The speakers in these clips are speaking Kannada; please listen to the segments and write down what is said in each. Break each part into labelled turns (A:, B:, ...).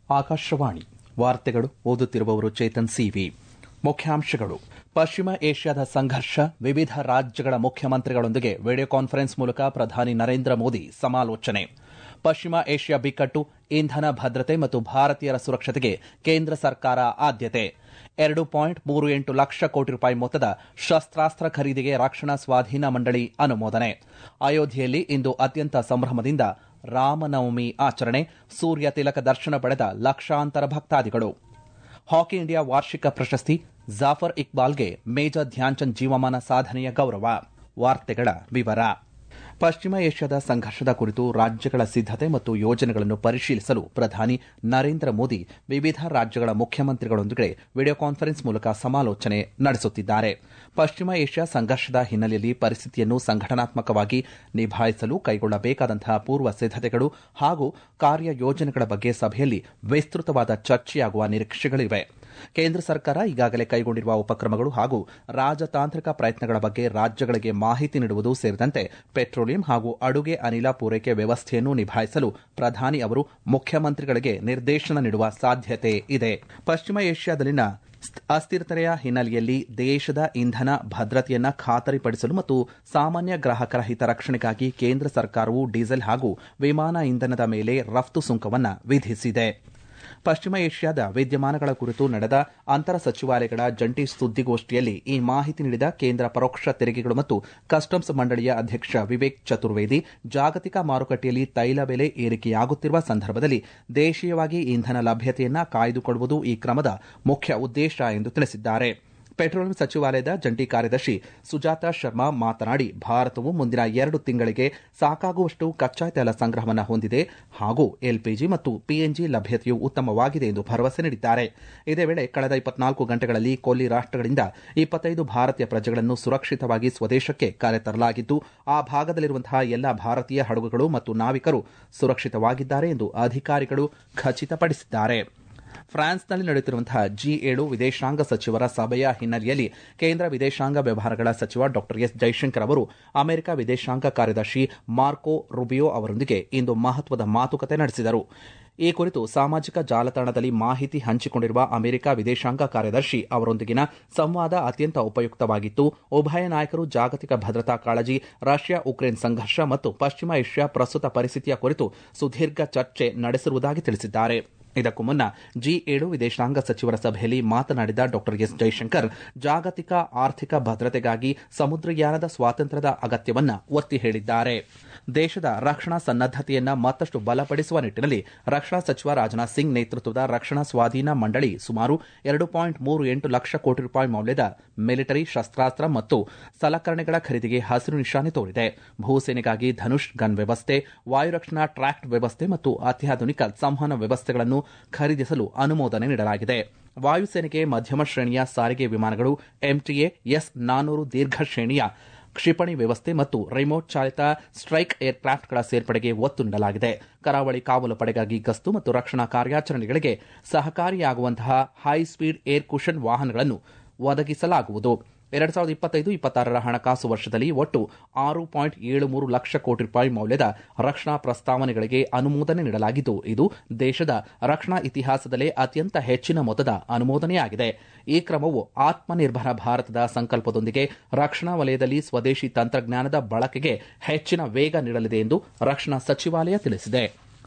A: ಆಕಾಶವಾಣಿ ವಾರ್ತೆಗಳು ಓದುತ್ತಿರುವವರು ಚೇತನ್ ಸಿವಿ ಮುಖ್ಯಾಂಶಗಳು ಪಶ್ಚಿಮ ಏಷ್ಯಾದ ಸಂಘರ್ಷ ವಿವಿಧ ರಾಜ್ಯಗಳ ಮುಖ್ಯಮಂತ್ರಿಗಳೊಂದಿಗೆ ವಿಡಿಯೋ ಕಾನ್ಫರೆನ್ಸ್ ಮೂಲಕ ಪ್ರಧಾನಿ ನರೇಂದ್ರ ಮೋದಿ ಸಮಾಲೋಚನೆ ಪಶ್ಚಿಮ ಏಷ್ಯಾ ಬಿಕ್ಕಟ್ಟು ಇಂಧನ ಭದ್ರತೆ ಮತ್ತು ಭಾರತೀಯರ ಸುರಕ್ಷತೆಗೆ ಕೇಂದ್ರ ಸರ್ಕಾರ ಆದ್ಯತೆ ಎರಡು ಪಾಯಿಂಟ್ ಮೂರು ಎಂಟು ಲಕ್ಷ ಕೋಟಿ ರೂಪಾಯಿ ಮೊತ್ತದ ಶಸ್ತ್ರಾಸ್ತ್ರ ಖರೀದಿಗೆ ರಕ್ಷಣಾ ಸ್ವಾಧೀನ ಮಂಡಳಿ ಅನುಮೋದನೆ ಅಯೋಧ್ಯೆಯಲ್ಲಿ ಇಂದು ಅತ್ಯಂತ ಸಂಭ್ರಮದಿಂದ ರಾಮನವಮಿ ಆಚರಣೆ ಸೂರ್ಯ ತಿಲಕ ದರ್ಶನ ಪಡೆದ ಲಕ್ಷಾಂತರ ಭಕ್ತಾದಿಗಳು ಹಾಕಿ ಇಂಡಿಯಾ ವಾರ್ಷಿಕ ಪ್ರಶಸ್ತಿ ಜಾಫರ್ ಇಕ್ಬಾಲ್ಗೆ ಮೇಜರ್ ಧ್ಯಾನ್ಚಂದ್ ಜೀವಮಾನ ಸಾಧನೆಯ ಗೌರವ ವಾರ್ತೆಗಳ ವಿವರ ಪಶ್ಚಿಮ ಏಷ್ಯಾದ ಸಂಘರ್ಷದ ಕುರಿತು ರಾಜ್ಯಗಳ ಸಿದ್ದತೆ ಮತ್ತು ಯೋಜನೆಗಳನ್ನು ಪರಿಶೀಲಿಸಲು ಪ್ರಧಾನಿ ನರೇಂದ್ರ ಮೋದಿ ವಿವಿಧ ರಾಜ್ಯಗಳ ಮುಖ್ಯಮಂತ್ರಿಗಳೊಂದಿಗೆ ವಿಡಿಯೋ ಕಾನ್ಫರೆನ್ಸ್ ಮೂಲಕ ಸಮಾಲೋಚನೆ ನಡೆಸುತ್ತಿದ್ದಾರೆ ಪಶ್ಚಿಮ ಏಷ್ಯಾ ಸಂಘರ್ಷದ ಹಿನ್ನೆಲೆಯಲ್ಲಿ ಪರಿಸ್ಥಿತಿಯನ್ನು ಸಂಘಟನಾತ್ಮಕವಾಗಿ ನಿಭಾಯಿಸಲು ಕೈಗೊಳ್ಳಬೇಕಾದಂತಹ ಪೂರ್ವ ಸಿದ್ದತೆಗಳು ಹಾಗೂ ಕಾರ್ಯ ಯೋಜನೆಗಳ ಬಗ್ಗೆ ಸಭೆಯಲ್ಲಿ ವಿಸ್ತೃತವಾದ ಚರ್ಚೆಯಾಗುವ ನಿರೀಕ್ಷೆಗಳಿವೆ ಕೇಂದ್ರ ಸರ್ಕಾರ ಈಗಾಗಲೇ ಕೈಗೊಂಡಿರುವ ಉಪಕ್ರಮಗಳು ಹಾಗೂ ರಾಜತಾಂತ್ರಿಕ ಪ್ರಯತ್ನಗಳ ಬಗ್ಗೆ ರಾಜ್ಯಗಳಿಗೆ ಮಾಹಿತಿ ನೀಡುವುದು ಸೇರಿದಂತೆ ಪೆಟ್ರೋಲಿಯಂ ಹಾಗೂ ಅಡುಗೆ ಅನಿಲ ಪೂರೈಕೆ ವ್ಯವಸ್ಥೆಯನ್ನು ನಿಭಾಯಿಸಲು ಪ್ರಧಾನಿ ಅವರು ಮುಖ್ಯಮಂತ್ರಿಗಳಿಗೆ ನಿರ್ದೇಶನ ನೀಡುವ ಸಾಧ್ಯತೆ ಇದೆ ಪಶ್ಚಿಮ ಏಷ್ಯಾದಲ್ಲಿನ ಅಸ್ಥಿರತೆಯ ಹಿನ್ನೆಲೆಯಲ್ಲಿ ದೇಶದ ಇಂಧನ ಭದ್ರತೆಯನ್ನ ಖಾತರಿಪಡಿಸಲು ಮತ್ತು ಸಾಮಾನ್ಯ ಗ್ರಾಹಕರ ಹಿತರಕ್ಷಣೆಗಾಗಿ ಕೇಂದ್ರ ಸರ್ಕಾರವು ಡೀಸೆಲ್ ಹಾಗೂ ವಿಮಾನ ಇಂಧನದ ಮೇಲೆ ರಫ್ತು ಸುಂಕವನ್ನು ವಿಧಿಸಿದೆ ಪಶ್ಚಿಮ ಏಷ್ಯಾದ ವಿದ್ಯಮಾನಗಳ ಕುರಿತು ನಡೆದ ಅಂತರ ಸಚಿವಾಲಯಗಳ ಜಂಟಿ ಸುದ್ದಿಗೋಷ್ಠಿಯಲ್ಲಿ ಈ ಮಾಹಿತಿ ನೀಡಿದ ಕೇಂದ್ರ ಪರೋಕ್ಷ ತೆರಿಗೆಗಳು ಮತ್ತು ಕಸ್ಟಮ್ಸ್ ಮಂಡಳಿಯ ಅಧ್ಯಕ್ಷ ವಿವೇಕ್ ಚತುರ್ವೇದಿ ಜಾಗತಿಕ ಮಾರುಕಟ್ಟೆಯಲ್ಲಿ ತೈಲ ಬೆಲೆ ಏರಿಕೆಯಾಗುತ್ತಿರುವ ಸಂದರ್ಭದಲ್ಲಿ ದೇಶೀಯವಾಗಿ ಇಂಧನ ಲಭ್ಯತೆಯನ್ನ ಕಾಯ್ದುಕೊಳ್ಳುವುದು ಈ ಕ್ರಮದ ಮುಖ್ಯ ಉದ್ದೇಶ ಎಂದು ತಿಳಿಸಿದ್ದಾರೆ ಪೆಟ್ರೋಲಿಯಂ ಸಚಿವಾಲಯದ ಜಂಟಿ ಕಾರ್ಯದರ್ಶಿ ಸುಜಾತಾ ಶರ್ಮಾ ಮಾತನಾಡಿ ಭಾರತವು ಮುಂದಿನ ಎರಡು ತಿಂಗಳಿಗೆ ಸಾಕಾಗುವಷ್ಟು ಕಚ್ಚಾ ತೈಲ ಸಂಗ್ರಹವನ್ನು ಹೊಂದಿದೆ ಹಾಗೂ ಎಲ್ಪಿಜಿ ಮತ್ತು ಪಿಎನ್ಜಿ ಲಭ್ಯತೆಯು ಉತ್ತಮವಾಗಿದೆ ಎಂದು ಭರವಸೆ ನೀಡಿದ್ದಾರೆ ಇದೇ ವೇಳೆ ಕಳೆದ ಇಪ್ಪತ್ನಾಲ್ಕು ಗಂಟೆಗಳಲ್ಲಿ ಕೊಲ್ಲಿ ರಾಷ್ಟಗಳಿಂದ ಇಪ್ಪತ್ತೈದು ಭಾರತೀಯ ಪ್ರಜೆಗಳನ್ನು ಸುರಕ್ಷಿತವಾಗಿ ಸ್ವದೇಶಕ್ಕೆ ಕರೆತರಲಾಗಿದ್ದು ಆ ಭಾಗದಲ್ಲಿರುವಂತಹ ಎಲ್ಲ ಭಾರತೀಯ ಹಡಗುಗಳು ಮತ್ತು ನಾವಿಕರು ಸುರಕ್ಷಿತವಾಗಿದ್ದಾರೆ ಎಂದು ಅಧಿಕಾರಿಗಳು ಖಚಿತಪಡಿಸಿದ್ದಾರೆ ಫ್ರಾನ್ಸ್ನಲ್ಲಿ ನಡೆಯುತ್ತಿರುವಂತಹ ಜಿ ಏಳು ವಿದೇಶಾಂಗ ಸಚಿವರ ಸಭೆಯ ಹಿನ್ನೆಲೆಯಲ್ಲಿ ಕೇಂದ್ರ ವಿದೇಶಾಂಗ ವ್ಯವಹಾರಗಳ ಸಚಿವ ಡಾ ಎಸ್ ಜೈಶಂಕರ್ ಅವರು ಅಮೆರಿಕ ವಿದೇಶಾಂಗ ಕಾರ್ಯದರ್ಶಿ ಮಾರ್ಕೋ ರುಬಿಯೋ ಅವರೊಂದಿಗೆ ಇಂದು ಮಹತ್ವದ ಮಾತುಕತೆ ನಡೆಸಿದರು ಈ ಕುರಿತು ಸಾಮಾಜಿಕ ಜಾಲತಾಣದಲ್ಲಿ ಮಾಹಿತಿ ಹಂಚಿಕೊಂಡಿರುವ ಅಮೆರಿಕ ವಿದೇಶಾಂಗ ಕಾರ್ಯದರ್ಶಿ ಅವರೊಂದಿಗಿನ ಸಂವಾದ ಅತ್ಯಂತ ಉಪಯುಕ್ತವಾಗಿತ್ತು ಉಭಯ ನಾಯಕರು ಜಾಗತಿಕ ಭದ್ರತಾ ಕಾಳಜಿ ರಷ್ಯಾ ಉಕ್ರೇನ್ ಸಂಘರ್ಷ ಮತ್ತು ಪಶ್ಚಿಮ ಏಷ್ಯಾ ಪ್ರಸ್ತುತ ಪರಿಸ್ಥಿತಿಯ ಕುರಿತು ಸುದೀರ್ಘ ಚರ್ಚೆ ನಡೆಸಿರುವುದಾಗಿ ತಿಳಿಸಿದ್ದಾರೆ ಇದಕ್ಕೂ ಮುನ್ನ ಜಿ ಏಳು ವಿದೇಶಾಂಗ ಸಚಿವರ ಸಭೆಯಲ್ಲಿ ಮಾತನಾಡಿದ ಡಾ ಎಸ್ ಜೈಶಂಕರ್ ಜಾಗತಿಕ ಆರ್ಥಿಕ ಭದ್ರತೆಗಾಗಿ ಸಮುದ್ರಯಾನದ ಸ್ವಾತಂತ್ರ್ಯದ ಅಗತ್ಯವನ್ನ ಒತ್ತಿ ಹೇಳಿದ್ದಾರೆ ದೇಶದ ರಕ್ಷಣಾ ಸನ್ನದ್ದತೆಯನ್ನ ಮತ್ತಷ್ಟು ಬಲಪಡಿಸುವ ನಿಟ್ಟಿನಲ್ಲಿ ರಕ್ಷಣಾ ಸಚಿವ ರಾಜನಾಥ್ ಸಿಂಗ್ ನೇತೃತ್ವದ ರಕ್ಷಣಾ ಸ್ವಾಧೀನ ಮಂಡಳಿ ಸುಮಾರು ಎರಡು ಪಾಯಿಂಟ್ ಮೂರು ಎಂಟು ಲಕ್ಷ ಕೋಟಿ ರೂಪಾಯಿ ಮೌಲ್ಯದ ಮಿಲಿಟರಿ ಶಸ್ತ್ರಾಸ್ತ್ರ ಮತ್ತು ಸಲಕರಣೆಗಳ ಖರೀದಿಗೆ ಹಸಿರು ನಿಶಾನೆ ತೋರಿದೆ ಭೂಸೇನೆಗಾಗಿ ಧನುಷ್ ಗನ್ ವ್ಯವಸ್ಥೆ ವಾಯುರಕ್ಷಣಾ ಟ್ರ್ಯಾಕ್ಟ್ ವ್ಯವಸ್ಥೆ ಮತ್ತು ಅತ್ಯಾಧುನಿಕ ಸಂವಹನ ವ್ಯವಸ್ಥೆಗಳನ್ನು ಖರೀದಿಸಲು ಅನುಮೋದನೆ ನೀಡಲಾಗಿದೆ ವಾಯುಸೇನೆಗೆ ಮಧ್ಯಮ ಶ್ರೇಣಿಯ ಸಾರಿಗೆ ವಿಮಾನಗಳು ಎಂಟಿಎ ಎಸ್ ನಾನೂರು ದೀರ್ಘ ಶ್ರೇಣಿಯ ಕ್ಷಿಪಣಿ ವ್ಯವಸ್ಥೆ ಮತ್ತು ರಿಮೋಟ್ ಚಾಲಿತ ಸ್ಟ್ರೈಕ್ ಏರ್ಕ್ರಾಫ್ಟ್ಗಳ ಸೇರ್ಪಡೆಗೆ ಒತ್ತು ನೀಡಲಾಗಿದೆ ಕರಾವಳಿ ಕಾವಲು ಪಡೆಗಾಗಿ ಗಸ್ತು ಮತ್ತು ರಕ್ಷಣಾ ಕಾರ್ಯಾಚರಣೆಗಳಿಗೆ ಸಹಕಾರಿಯಾಗುವಂತಹ ಹೈ ಸ್ಪೀಡ್ ಏರ್ ಕುಷನ್ ವಾಹನಗಳನ್ನು ಒದಗಿಸಲಾಗುವುದು ಎರಡು ಸಾವಿರದ ಇಪ್ಪತ್ತೈದು ಇಪ್ಪತ್ತಾರರ ಹಣಕಾಸು ವರ್ಷದಲ್ಲಿ ಒಟ್ಟು ಆರು ಪಾಯಿಂಟ್ ಏಳು ಮೂರು ಲಕ್ಷ ಕೋಟಿ ರೂಪಾಯಿ ಮೌಲ್ಯದ ರಕ್ಷಣಾ ಪ್ರಸ್ತಾವನೆಗಳಿಗೆ ಅನುಮೋದನೆ ನೀಡಲಾಗಿದ್ದು ಇದು ದೇಶದ ರಕ್ಷಣಾ ಇತಿಹಾಸದಲ್ಲೇ ಅತ್ಯಂತ ಹೆಚ್ಚಿನ ಮೊತ್ತದ ಅನುಮೋದನೆಯಾಗಿದೆ ಈ ಕ್ರಮವು ಆತ್ಮನಿರ್ಭರ ಭಾರತದ ಸಂಕಲ್ಪದೊಂದಿಗೆ ರಕ್ಷಣಾ ವಲಯದಲ್ಲಿ ಸ್ವದೇಶಿ ತಂತ್ರಜ್ಞಾನದ ಬಳಕೆಗೆ ಹೆಚ್ಚಿನ ವೇಗ ನೀಡಲಿದೆ ಎಂದು ರಕ್ಷಣಾ ಸಚಿವಾಲಯ ತಿಳಿಸಿದೆ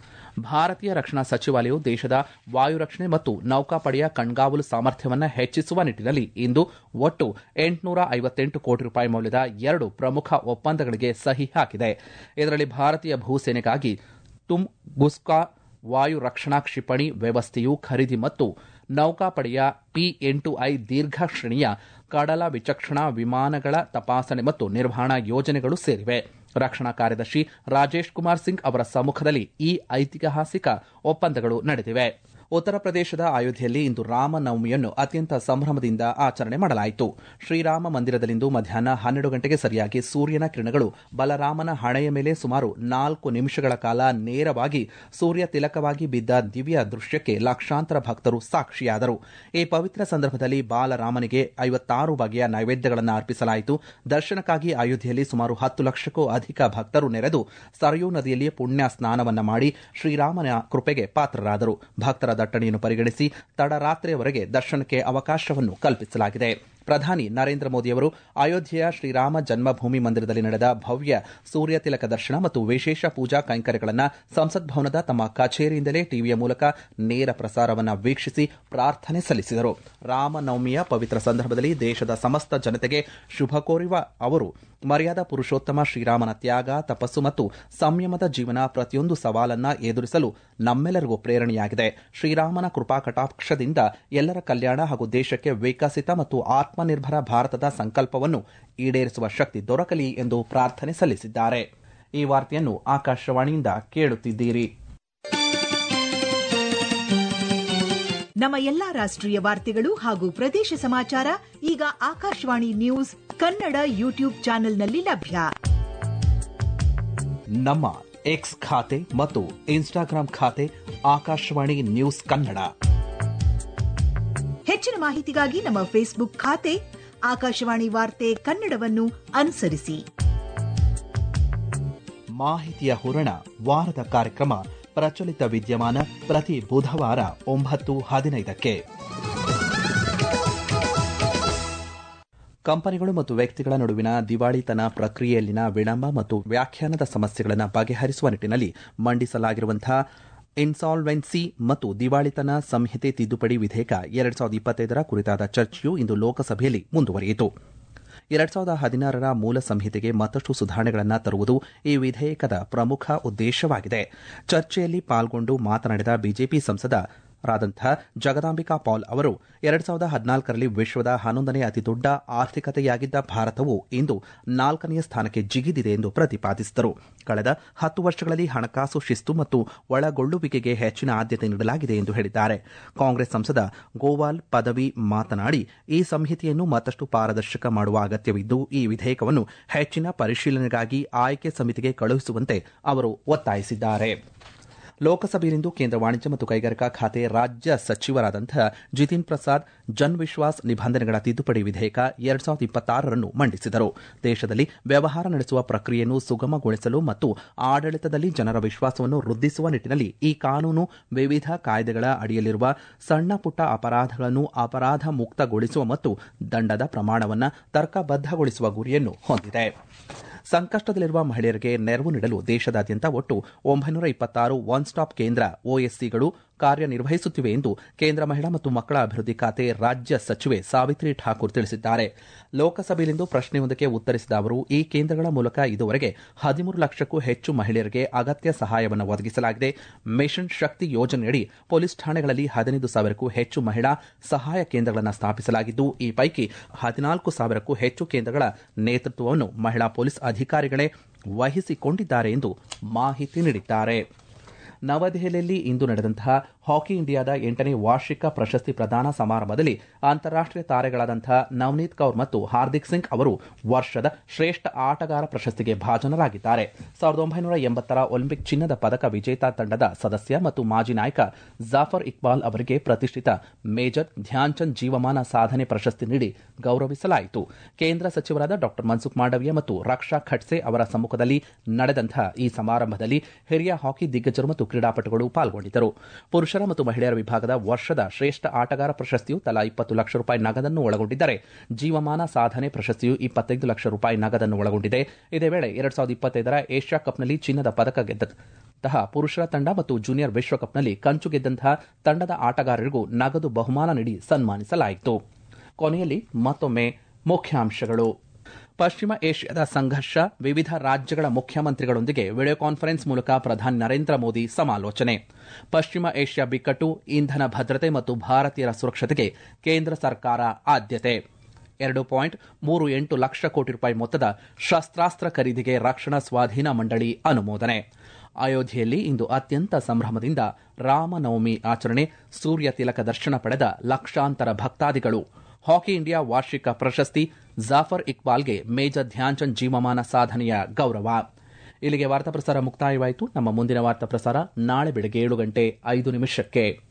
A: ಭಾರತೀಯ ರಕ್ಷಣಾ ಸಚಿವಾಲಯವು ದೇಶದ ವಾಯುರಕ್ಷಣೆ ಮತ್ತು ನೌಕಾಪಡೆಯ ಕಣ್ಗಾವಲು ಸಾಮರ್ಥ್ಯವನ್ನು ಹೆಚ್ಚಿಸುವ ನಿಟ್ಟಿನಲ್ಲಿ ಇಂದು ಒಟ್ಟು ಎಂಟುನೂರ ಐವತ್ತೆಂಟು ಕೋಟಿ ರೂಪಾಯಿ ಮೌಲ್ಯದ ಎರಡು ಪ್ರಮುಖ ಒಪ್ಪಂದಗಳಿಗೆ ಸಹಿ ಹಾಕಿದೆ ಇದರಲ್ಲಿ ಭಾರತೀಯ ಭೂಸೇನೆಗಾಗಿ ತುಮ್ ಗುಸ್ಕಾ ವಾಯು ರಕ್ಷಣಾ ಕ್ಷಿಪಣಿ ವ್ಯವಸ್ಥೆಯು ಖರೀದಿ ಮತ್ತು ನೌಕಾಪಡೆಯ ಪಿ ಎಂಟು ಐ ದೀರ್ಘ ಶ್ರೇಣಿಯ ಕಡಲ ವಿಚಕ್ಷಣಾ ವಿಮಾನಗಳ ತಪಾಸಣೆ ಮತ್ತು ನಿರ್ವಹಣಾ ಯೋಜನೆಗಳು ಸೇರಿವೆ ರಕ್ಷಣಾ ಕಾರ್ಯದರ್ಶಿ ರಾಜೇಶ್ ಕುಮಾರ್ ಸಿಂಗ್ ಅವರ ಸಮ್ಮುಖದಲ್ಲಿ ಈ ಐತಿಹಾಸಿಕ ಒಪ್ಪಂದಗಳು ನಡೆದಿವೆ ಉತ್ತರ ಪ್ರದೇಶದ ಅಯೋಧ್ಯೆಯಲ್ಲಿ ಇಂದು ರಾಮನವಮಿಯನ್ನು ಅತ್ಯಂತ ಸಂಭ್ರಮದಿಂದ ಆಚರಣೆ ಮಾಡಲಾಯಿತು ಶ್ರೀರಾಮ ಮಂದಿರದಲ್ಲಿಂದು ಮಧ್ಯಾಹ್ನ ಹನ್ನೆರಡು ಗಂಟೆಗೆ ಸರಿಯಾಗಿ ಸೂರ್ಯನ ಕಿರಣಗಳು ಬಲರಾಮನ ಹಣೆಯ ಮೇಲೆ ಸುಮಾರು ನಾಲ್ಕು ನಿಮಿಷಗಳ ಕಾಲ ನೇರವಾಗಿ ಸೂರ್ಯ ತಿಲಕವಾಗಿ ಬಿದ್ದ ದಿವ್ಯ ದೃಶ್ಯಕ್ಕೆ ಲಕ್ಷಾಂತರ ಭಕ್ತರು ಸಾಕ್ಷಿಯಾದರು ಈ ಪವಿತ್ರ ಸಂದರ್ಭದಲ್ಲಿ ಬಾಲರಾಮನಿಗೆ ಐವತ್ತಾರು ಬಗೆಯ ನೈವೇದ್ಯಗಳನ್ನು ಅರ್ಪಿಸಲಾಯಿತು ದರ್ಶನಕ್ಕಾಗಿ ಅಯೋಧ್ಯೆಯಲ್ಲಿ ಸುಮಾರು ಹತ್ತು ಲಕ್ಷಕ್ಕೂ ಅಧಿಕ ಭಕ್ತರು ನೆರೆದು ಸರಯೂ ನದಿಯಲ್ಲಿ ಪುಣ್ಯ ಸ್ನಾನವನ್ನ ಮಾಡಿ ಶ್ರೀರಾಮನ ಕೃಪೆಗೆ ಪಾತ್ರರಾದರು ಭಕ್ತರ ದಟ್ಟಣೆಯನ್ನು ಪರಿಗಣಿಸಿ ತಡರಾತ್ರಿಯವರೆಗೆ ದರ್ಶನಕ್ಕೆ ಅವಕಾಶವನ್ನು ಕಲ್ಪಿಸಲಾಗಿದೆ ಪ್ರಧಾನಿ ನರೇಂದ್ರ ಮೋದಿಯವರು ಅಯೋಧ್ಯೆಯ ಶ್ರೀರಾಮ ಜನ್ಮಭೂಮಿ ಮಂದಿರದಲ್ಲಿ ನಡೆದ ಭವ್ಯ ಸೂರ್ಯ ತಿಲಕ ದರ್ಶನ ಮತ್ತು ವಿಶೇಷ ಪೂಜಾ ಕೈಂಕರ್ಯಗಳನ್ನು ಸಂಸತ್ ಭವನದ ತಮ್ಮ ಕಚೇರಿಯಿಂದಲೇ ಟಿವಿಯ ಮೂಲಕ ನೇರ ಪ್ರಸಾರವನ್ನು ವೀಕ್ಷಿಸಿ ಪ್ರಾರ್ಥನೆ ಸಲ್ಲಿಸಿದರು ರಾಮನವಮಿಯ ಪವಿತ್ರ ಸಂದರ್ಭದಲ್ಲಿ ದೇಶದ ಸಮಸ್ತ ಜನತೆಗೆ ಶುಭ ಕೋರುವ ಅವರು ಮರ್ಯಾದಾ ಪುರುಷೋತ್ತಮ ಶ್ರೀರಾಮನ ತ್ಯಾಗ ತಪಸ್ಸು ಮತ್ತು ಸಂಯಮದ ಜೀವನ ಪ್ರತಿಯೊಂದು ಸವಾಲನ್ನ ಎದುರಿಸಲು ನಮ್ಮೆಲ್ಲರಿಗೂ ಪ್ರೇರಣೆಯಾಗಿದೆ ಶ್ರೀರಾಮನ ಕೃಪಾ ಕಟಾಕ್ಷದಿಂದ ಎಲ್ಲರ ಕಲ್ಯಾಣ ಹಾಗೂ ದೇಶಕ್ಕೆ ವಿಕಸಿತ ಮತ್ತು ಆತ್ಮನಿರ್ಭರ ಭಾರತದ ಸಂಕಲ್ಪವನ್ನು ಈಡೇರಿಸುವ ಶಕ್ತಿ ದೊರಕಲಿ ಎಂದು ಪ್ರಾರ್ಥನೆ ಸಲ್ಲಿಸಿದ್ದಾರೆ ಈ ವಾರ್ತೆಯನ್ನು ಆಕಾಶವಾಣಿಯಿಂದ ಕೇಳುತ್ತಿದ್ದೀರಿ
B: ನಮ್ಮ ಎಲ್ಲಾ ರಾಷ್ಟ್ರೀಯ ವಾರ್ತೆಗಳು ಹಾಗೂ ಪ್ರದೇಶ ಸಮಾಚಾರ ಈಗ ಆಕಾಶವಾಣಿ ನ್ಯೂಸ್ ಕನ್ನಡ ಯೂಟ್ಯೂಬ್ ಚಾನೆಲ್ನಲ್ಲಿ ಲಭ್ಯ
A: ನಮ್ಮ ಎಕ್ಸ್ ಖಾತೆ ಮತ್ತು ಇನ್ಸ್ಟಾಗ್ರಾಂ ಖಾತೆ ಆಕಾಶವಾಣಿ ನ್ಯೂಸ್ ಕನ್ನಡ
B: ಹೆಚ್ಚಿನ ಮಾಹಿತಿಗಾಗಿ ನಮ್ಮ ಫೇಸ್ಬುಕ್ ಖಾತೆ ಆಕಾಶವಾಣಿ ವಾರ್ತೆ ಕನ್ನಡವನ್ನು ಅನುಸರಿಸಿ
A: ಮಾಹಿತಿಯ ಹೂರಣ ವಾರದ ಕಾರ್ಯಕ್ರಮ ಪ್ರಚಲಿತ ವಿದ್ಯಮಾನ ಪ್ರತಿ ಬುಧವಾರ ಒಂಬತ್ತು ಹದಿನೈದಕ್ಕೆ ಕಂಪನಿಗಳು ಮತ್ತು ವ್ಯಕ್ತಿಗಳ ನಡುವಿನ ದಿವಾಳಿತನ ಪ್ರಕ್ರಿಯೆಯಲ್ಲಿನ ವಿಳಂಬ ಮತ್ತು ವ್ಯಾಖ್ಯಾನದ ಸಮಸ್ಯೆಗಳನ್ನು ಬಗೆಹರಿಸುವ ನಿಟ್ಟಿನಲ್ಲಿ ಮಂಡಿಸಲಾಗಿರುವಂತಹ ಇನ್ಸಾಲ್ವೆನ್ಸಿ ಮತ್ತು ದಿವಾಳಿತನ ಸಂಹಿತೆ ತಿದ್ದುಪಡಿ ವಿಧೇಯಕ ಎರಡ್ ಸಾವಿರದ ಇಪ್ಪತ್ತೈದರ ಕುರಿತಾದ ಚರ್ಚೆಯು ಇಂದು ಲೋಕಸಭೆಯಲ್ಲಿ ಮುಂದುವರಿಯಿತು ಎರಡ್ ಸಾವಿರದ ಹದಿನಾರರ ಮೂಲ ಸಂಹಿತೆಗೆ ಮತ್ತಷ್ಟು ಸುಧಾರಣೆಗಳನ್ನು ತರುವುದು ಈ ವಿಧೇಯಕದ ಪ್ರಮುಖ ಉದ್ದೇಶವಾಗಿದೆ ಚರ್ಚೆಯಲ್ಲಿ ಪಾಲ್ಗೊಂಡು ಮಾತನಾಡಿದ ಬಿಜೆಪಿ ಸಂಸದ ರಾದಂಥ ಜಗದಾಂಬಿಕಾ ಪಾಲ್ ಅವರು ಎರಡ್ ಸಾವಿರದ ಹದಿನಾಲ್ಕರಲ್ಲಿ ವಿಶ್ವದ ಹನ್ನೊಂದನೇ ಅತಿದೊಡ್ಡ ಆರ್ಥಿಕತೆಯಾಗಿದ್ದ ಭಾರತವು ಇಂದು ನಾಲ್ಕನೆಯ ಸ್ಥಾನಕ್ಕೆ ಜಿಗಿದಿದೆ ಎಂದು ಪ್ರತಿಪಾದಿಸಿದರು ಕಳೆದ ಹತ್ತು ವರ್ಷಗಳಲ್ಲಿ ಹಣಕಾಸು ಶಿಸ್ತು ಮತ್ತು ಒಳಗೊಳ್ಳುವಿಕೆಗೆ ಹೆಚ್ಚಿನ ಆದ್ಯತೆ ನೀಡಲಾಗಿದೆ ಎಂದು ಹೇಳಿದ್ದಾರೆ ಕಾಂಗ್ರೆಸ್ ಸಂಸದ ಗೋವಾಲ್ ಪದವಿ ಮಾತನಾಡಿ ಈ ಸಂಹಿತೆಯನ್ನು ಮತ್ತಷ್ಟು ಪಾರದರ್ಶಕ ಮಾಡುವ ಅಗತ್ಯವಿದ್ದು ಈ ವಿಧೇಯಕವನ್ನು ಹೆಚ್ಚಿನ ಪರಿಶೀಲನೆಗಾಗಿ ಆಯ್ಕೆ ಸಮಿತಿಗೆ ಕಳುಹಿಸುವಂತೆ ಅವರು ಒತ್ತಾಯಿಸಿದ್ದಾರೆ ಲೋಕಸಭೆಯಲ್ಲಿಂದು ಕೇಂದ್ರ ವಾಣಿಜ್ಯ ಮತ್ತು ಕೈಗಾರಿಕಾ ಖಾತೆ ರಾಜ್ಯ ಸಚಿವರಾದಂತಹ ಜಿತಿನ್ ಪ್ರಸಾದ್ ಜನ್ ವಿಶ್ವಾಸ್ ನಿಬಂಧನೆಗಳ ತಿದ್ದುಪಡಿ ವಿಧೇಯಕ ಎರಡ್ ಸಾವಿರದ ಇಪ್ಪತ್ತಾರರನ್ನು ಮಂಡಿಸಿದರು ದೇಶದಲ್ಲಿ ವ್ಯವಹಾರ ನಡೆಸುವ ಪ್ರಕ್ರಿಯೆಯನ್ನು ಸುಗಮಗೊಳಿಸಲು ಮತ್ತು ಆಡಳಿತದಲ್ಲಿ ಜನರ ವಿಶ್ವಾಸವನ್ನು ವೃದ್ಧಿಸುವ ನಿಟ್ಟಿನಲ್ಲಿ ಈ ಕಾನೂನು ವಿವಿಧ ಕಾಯ್ದೆಗಳ ಅಡಿಯಲ್ಲಿರುವ ಸಣ್ಣ ಪುಟ್ಟ ಅಪರಾಧಗಳನ್ನು ಅಪರಾಧ ಮುಕ್ತಗೊಳಿಸುವ ಮತ್ತು ದಂಡದ ಪ್ರಮಾಣವನ್ನು ತರ್ಕಬದ್ದಗೊಳಿಸುವ ಗುರಿಯನ್ನು ಹೊಂದಿದೆ ಸಂಕಷ್ಟದಲ್ಲಿರುವ ಮಹಿಳೆಯರಿಗೆ ನೆರವು ನೀಡಲು ದೇಶದಾದ್ಯಂತ ಒಟ್ಟು ಒಂಬೈನೂರ ಇಪ್ಪತ್ತಾರು ಒನ್ ಸ್ಟಾಪ್ ಕೇಂದ್ರ ಒಎಸ್ಸಿಗಳು ಕಾರ್ಯನಿರ್ವಹಿಸುತ್ತಿವೆ ಎಂದು ಕೇಂದ್ರ ಮಹಿಳಾ ಮತ್ತು ಮಕ್ಕಳ ಅಭಿವೃದ್ಧಿ ಖಾತೆ ರಾಜ್ಯ ಸಚಿವೆ ಸಾವಿತ್ರಿ ಠಾಕೂರ್ ತಿಳಿಸಿದ್ದಾರೆ ಲೋಕಸಭೆಯಲ್ಲಿಂದು ಪ್ರಶ್ನೆಯೊಂದಕ್ಕೆ ಉತ್ತರಿಸಿದ ಅವರು ಈ ಕೇಂದ್ರಗಳ ಮೂಲಕ ಇದುವರೆಗೆ ಹದಿಮೂರು ಲಕ್ಷಕ್ಕೂ ಹೆಚ್ಚು ಮಹಿಳೆಯರಿಗೆ ಅಗತ್ಯ ಸಹಾಯವನ್ನು ಒದಗಿಸಲಾಗಿದೆ ಮಿಷನ್ ಶಕ್ತಿ ಯೋಜನೆಯಡಿ ಪೊಲೀಸ್ ಠಾಣೆಗಳಲ್ಲಿ ಹದಿನೈದು ಸಾವಿರಕ್ಕೂ ಹೆಚ್ಚು ಮಹಿಳಾ ಸಹಾಯ ಕೇಂದ್ರಗಳನ್ನು ಸ್ಥಾಪಿಸಲಾಗಿದ್ದು ಈ ಪೈಕಿ ಹದಿನಾಲ್ಕು ಸಾವಿರಕ್ಕೂ ಹೆಚ್ಚು ಕೇಂದ್ರಗಳ ನೇತೃತ್ವವನ್ನು ಮಹಿಳಾ ಪೊಲೀಸ್ ಅಧಿಕಾರಿಗಳೇ ವಹಿಸಿಕೊಂಡಿದ್ದಾರೆ ಎಂದು ಮಾಹಿತಿ ನೀಡಿದ್ದಾರೆ ನವದೆಹಲಿಯಲ್ಲಿ ಇಂದು ನಡೆದಂತಹ ಹಾಕಿ ಇಂಡಿಯಾದ ಎಂಟನೇ ವಾರ್ಷಿಕ ಪ್ರಶಸ್ತಿ ಪ್ರದಾನ ಸಮಾರಂಭದಲ್ಲಿ ಅಂತಾರಾಷ್ಟೀಯ ತಾರೆಗಳಾದಂತಹ ನವನೀತ್ ಕೌರ್ ಮತ್ತು ಹಾರ್ದಿಕ್ ಸಿಂಗ್ ಅವರು ವರ್ಷದ ಶ್ರೇಷ್ಠ ಆಟಗಾರ ಪ್ರಶಸ್ತಿಗೆ ಭಾಜನರಾಗಿದ್ದಾರೆ ಸಾವಿರದ ಒಂಬೈನೂರ ಎಂಬತ್ತರ ಒಲಿಂಪಿಕ್ ಚಿನ್ನದ ಪದಕ ವಿಜೇತ ತಂಡದ ಸದಸ್ಯ ಮತ್ತು ಮಾಜಿ ನಾಯಕ ಜಾಫರ್ ಇಕ್ಬಾಲ್ ಅವರಿಗೆ ಪ್ರತಿಷ್ಠಿತ ಮೇಜರ್ ಧ್ಯಾನ್ ಚಂದ್ ಜೀವಮಾನ ಸಾಧನೆ ಪ್ರಶಸ್ತಿ ನೀಡಿ ಗೌರವಿಸಲಾಯಿತು ಕೇಂದ್ರ ಸಚಿವರಾದ ಡಾ ಮನ್ಸುಖ್ ಮಾಂಡವೀಯ ಮತ್ತು ರಕ್ಷಾ ಖಡ್ಸೆ ಅವರ ಸಮ್ಮುಖದಲ್ಲಿ ನಡೆದಂತಹ ಈ ಸಮಾರಂಭದಲ್ಲಿ ಹಿರಿಯ ಹಾಕಿ ದಿಗ್ಗಜರು ಮತ್ತು ಕ್ರೀಡಾಪಟುಗಳು ಪಾಲ್ಗೊಂಡಿದ್ದರು ಪುರುಷರ ಮತ್ತು ಮಹಿಳೆಯರ ವಿಭಾಗದ ವರ್ಷದ ಶ್ರೇಷ್ಠ ಆಟಗಾರ ಪ್ರಶಸ್ತಿಯು ತಲಾ ಇಪ್ಪತ್ತು ಲಕ್ಷ ರೂಪಾಯಿ ನಗದನ್ನು ಒಳಗೊಂಡಿದ್ದರೆ ಜೀವಮಾನ ಸಾಧನೆ ಪ್ರಶಸ್ತಿಯು ಇಪ್ಪತ್ತೈದು ಲಕ್ಷ ರೂಪಾಯಿ ನಗದನ್ನು ಒಳಗೊಂಡಿದೆ ಇದೇ ವೇಳೆ ಎರಡ್ ಸಾವಿರದ ಇಪ್ಪತ್ತೈದರ ಏಷ್ಯಾ ಕಪ್ನಲ್ಲಿ ಚಿನ್ನದ ಪದಕ ಗೆದ್ದಂತಹ ಪುರುಷರ ತಂಡ ಮತ್ತು ಜೂನಿಯರ್ ವಿಶ್ವಕಪ್ನಲ್ಲಿ ಕಂಚು ಗೆದ್ದಂತಹ ತಂಡದ ಆಟಗಾರರಿಗೂ ನಗದು ಬಹುಮಾನ ನೀಡಿ ಸನ್ಮಾನಿಸಲಾಯಿತು ಕೊನೆಯಲ್ಲಿ ಮತ್ತೊಮ್ಮೆ ಮುಖ್ಯಾಂಶಗಳು ಪಶ್ಚಿಮ ಏಷ್ಯಾದ ಸಂಘರ್ಷ ವಿವಿಧ ರಾಜ್ಯಗಳ ಮುಖ್ಯಮಂತ್ರಿಗಳೊಂದಿಗೆ ವಿಡಿಯೋ ಕಾನ್ಫರೆನ್ಸ್ ಮೂಲಕ ಪ್ರಧಾನಿ ನರೇಂದ್ರ ಮೋದಿ ಸಮಾಲೋಚನೆ ಪಶ್ಚಿಮ ಏಷ್ಯಾ ಬಿಕ್ಕಟ್ಟು ಇಂಧನ ಭದ್ರತೆ ಮತ್ತು ಭಾರತೀಯರ ಸುರಕ್ಷತೆಗೆ ಕೇಂದ್ರ ಸರ್ಕಾರ ಆದ್ಯತೆ ಎರಡು ಪಾಯಿಂಟ್ ಮೂರು ಎಂಟು ಲಕ್ಷ ಕೋಟಿ ರೂಪಾಯಿ ಮೊತ್ತದ ಶಸ್ತ್ರಾಸ್ತ್ರ ಖರೀದಿಗೆ ರಕ್ಷಣಾ ಸ್ವಾಧೀನ ಮಂಡಳಿ ಅನುಮೋದನೆ ಅಯೋಧ್ಯೆಯಲ್ಲಿ ಇಂದು ಅತ್ಯಂತ ಸಂಭ್ರಮದಿಂದ ರಾಮನವಮಿ ಆಚರಣೆ ಸೂರ್ಯ ತಿಲಕ ದರ್ಶನ ಪಡೆದ ಲಕ್ಷಾಂತರ ಭಕ್ತಾದಿಗಳು ಹಾಕಿ ಇಂಡಿಯಾ ವಾರ್ಷಿಕ ಪ್ರಶಸ್ತಿ ಜಾಫರ್ ಇಕ್ಬಾಲ್ಗೆ ಮೇಜರ್ ಧ್ಯಾನ್ಚಂದ್ ಜೀವಮಾನ ಸಾಧನೆಯ ಗೌರವ ಇಲ್ಲಿಗೆ ವಾರ್ತಾ ಪ್ರಸಾರ ಮುಕ್ತಾಯವಾಯಿತು ನಮ್ಮ ಮುಂದಿನ ವಾರ್ತಾ ಪ್ರಸಾರ ನಾಳೆ ಬೆಳಗ್ಗೆ ಏಳು ಗಂಟೆ ಐದು ನಿಮಿಷಕ್ಕೆ